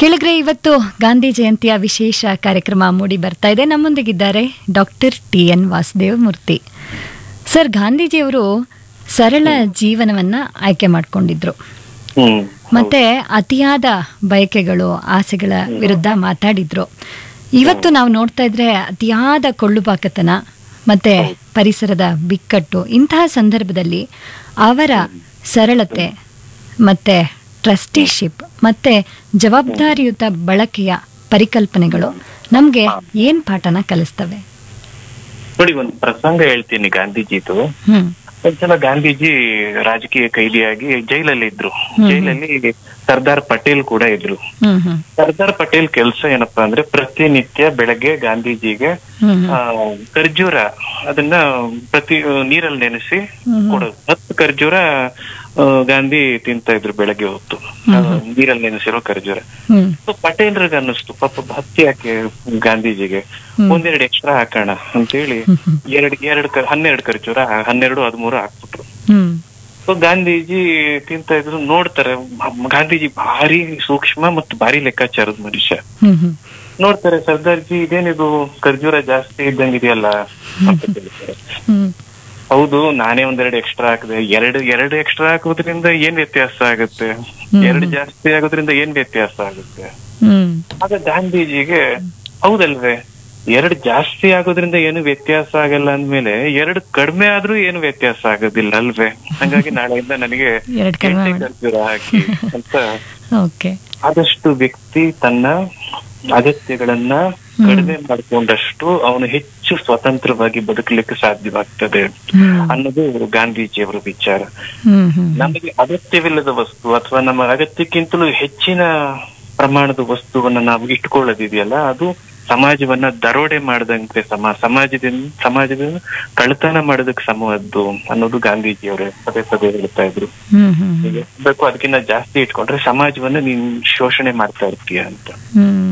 ಕೆಳಗ್ರೆ ಇವತ್ತು ಗಾಂಧಿ ಜಯಂತಿಯ ವಿಶೇಷ ಕಾರ್ಯಕ್ರಮ ಮೂಡಿ ಬರ್ತಾ ಇದೆ ನಮ್ಮೊಂದಿಗಿದ್ದಾರೆ doctor T N Vasudeva Murthy sir ಗಾಂಧೀಜಿಯವರು ಸರಳ ಜೀವನವನ್ನ ಆಯ್ಕೆ ಮಾಡಿಕೊಂಡಿದ್ರು ಹ್ಮ್ ಮತ್ತೆ ಅತಿಯಾದ ಬಯಕೆಗಳು ಆಸೆಗಳ ವಿರುದ್ಧ ಮಾತಾಡಿದ್ರು ಇವತ್ತು ನಾವು ನೋಡ್ತಾ ಇದ್ರೆ ಅತಿಯಾದ ಕೊಳ್ಳುಬಾಕತನ ಮತ್ತೆ ಪರಿಸರದ ಬಿಕ್ಕಟ್ಟು ಇಂತಹ ಸಂದರ್ಭದಲ್ಲಿ ಅವರ ಸರಳತೆ ಮತ್ತೆ ಟ್ರಸ್ಟಿಶಿಪ್ ಮತ್ತೆ ಜವಾಬ್ದಾರಿಯುತ ಬಳಕೆಯ ಪರಿಕಲ್ಪನೆಗಳು ನಮ್ಗೆ ಏನ್ ಪಾಠನ ಕಲಿಸ್ತವೆ ನೋಡಿ ಒಂದು ಪ್ರಸಂಗ ಹೇಳ್ತೀನಿ ಗಾಂಧೀಜಿದು ಹ್ಮ್ ಒಂದ್ಸಲ ಗಾಂಧೀಜಿ ರಾಜಕೀಯ ಕೈದಿಯಾಗಿ ಜೈಲಲ್ಲಿ ಇದ್ರು ಜೈಲಲ್ಲಿ ಸರ್ದಾರ್ ಪಟೇಲ್ ಕೂಡ ಇದ್ರು ಹ್ಮ್ ಹ್ಮ್ ಸರ್ದಾರ್ ಪಟೇಲ್ ಕೆಲಸ ಏನಪ್ಪಾ ಅಂದ್ರೆ ಪ್ರತಿನಿತ್ಯ ಬೆಳಗ್ಗೆ ಗಾಂಧೀಜಿಗೆ ಹ್ಮ್ ಆ, ಖರ್ಜೂರ ಅದನ್ನ ಪ್ರತಿ ನೀರಲ್ಲಿ ನೆನೆಸಿ ಕೊಡೋದು ಹತ್ತು ಖರ್ಜೂರ ಆ, ಗಾಂಧಿ ತಿಂತಾ ಇದ್ರು ಬೆಳಗ್ಗೆ ಹೊತ್ತು ಆ, ನೀರಲ್ಲಿ ನೆನೆಸಿರೋ ಖರ್ಜೂರ ಹ್ಮ್ ಸೊ ಪಟೇಲ್ರಿಗೆ ಅನ್ನಿಸ್ತು ಪಾಪ ಭಕ್ತಿ ಯಾಕೆ ಗಾಂಧೀಜಿಗೆ ಒಂದೆರಡು ಎಕ್ಸ್ಟ್ರಾ ಹಾಕೋಣ ಅಂತೇಳಿ ಎರಡ್ ಎರಡು ಕ- ಹನ್ನೆರಡು ಖರ್ಜೂರ ಹನ್ನೆರಡು ಹದಿಮೂರು ಹಾಕ್ಬಿಟ್ರು ಹ್ಮ್ ಸೊ ಗಾಂಧೀಜಿ ತಿಂತಾ ಇದ್ರು ನೋಡ್ತಾರೆ ಮ- ಗಾಂಧೀಜಿ ಭಾರಿ ಸೂಕ್ಷ್ಮ ಮತ್ತು ಭಾರಿ ಲೆಕ್ಕಾಚಾರದ ಮನುಷ್ಯ ಹ್ಮ್ ಹ್ಮ್ ನೋಡ್ತಾರೆ ಸರ್ದಾರ್ಜಿ ಇದೇನಿದು ಖರ್ಜೂರ ಜಾಸ್ತಿ ಇದ್ದಂಗಿದೆಯಲ್ಲ ಅಂತ ಕೇಳ್ತಾರೆ ಹ್ಮ್ ಹೌದು ನಾನೇ ಒಂದೆರಡು ಎಕ್ಸ್ಟ್ರಾ ಹಾಕಿದೆ ಎರಡು ಎರಡು ಎಕ್ಸ್ಟ್ರಾ ಹಾಕೋದ್ರಿಂದ ಏನ್ ವ್ಯತ್ಯಾಸ ಆಗುತ್ತೆ ಎರಡು ಜಾಸ್ತಿ ಆಗೋದ್ರಿಂದ ಏನ್ ವ್ಯತ್ಯಾಸ ಆಗುತ್ತೆ ಹ್ಮ್ ಆಗ ಗಾಂಧೀಜಿಗೆ ಹೌದಲ್ವೇ ಎರಡು ಜಾಸ್ತಿ ಆಗೋದ್ರಿಂದ ಏನು ವ್ಯತ್ಯಾಸ ಆಗಲ್ಲ ಅಂದ್ಮೇಲೆ ಎರಡು ಕಡಿಮೆ ಆದ್ರೂ ಏನು ವ್ಯತ್ಯಾಸ ಆಗೋದಿಲ್ಲ ಅಲ್ವೇ ಹಂಗಾಗಿ ನಾಳೆಯಿಂದ ನನಗೆ ಎರಡ್ ಕಡಿಮೆ ಎಂಟೇ ಮಾಡು. ಖರ್ಜೂರ ಹಾಕಿ ಅಂತ ಓಕೆ ಆದಷ್ಟು ವ್ಯಕ್ತಿ ತನ್ನ ಅಗತ್ಯಗಳನ್ನ ಕಡಿಮೆ ಮಾಡ್ಕೊಂಡಷ್ಟು ಅವನು ಹೆಚ್ಚು ಸ್ವತಂತ್ರವಾಗಿ ಬದುಕಲಿಕ್ಕೆ ಸಾಧ್ಯವಾಗ್ತದೆ ಹ್ಮ್ ಅನ್ನೋದು ಗಾಂಧೀಜಿಯವರ ವಿಚಾರ ಹ್ಮ್ ಹ್ಮ್ ನಮಗೆ ಅಗತ್ಯವಿಲ್ಲದ ವಸ್ತು ಅಥವಾ ನಮ್ಮ ಅಗತ್ಯಕ್ಕಿಂತಲೂ ಹೆಚ್ಚಿನ ಪ್ರಮಾಣದ ವಸ್ತುವನ್ನ ನಾವು ಇಟ್ಕೊಳ್ಳೋದಿದೆಯಲ್ಲ ಅದು ಸಮಾಜವನ್ನ ದರೋಡೆ ಮಾಡದಂತೆ ಸಮ ಸಮಾಜದಿಂದ ಸಮಾಜದಿಂದ ಕಳ್ತನ ಮಾಡೋದಕ್ಕೆ ಸಮವದ್ದು ಅನ್ನೋದು ಗಾಂಧೀಜಿಯವರೇ ಪದೇ ಪದೇ ಹೇಳ್ತಾ ಇದ್ರು ಹ್ಮ್ ಹ್ಮ್ ಬೇಕು ಅದಕ್ಕಿಂತ ಜಾಸ್ತಿ ಇಟ್ಕೊಂಡ್ರೆ ಸಮಾಜವನ್ನ ನೀನ್ ಶೋಷಣೆ ಮಾಡ್ತಾ ಇರ್ತೀಯ ಅಂತ ಹ್ಮ್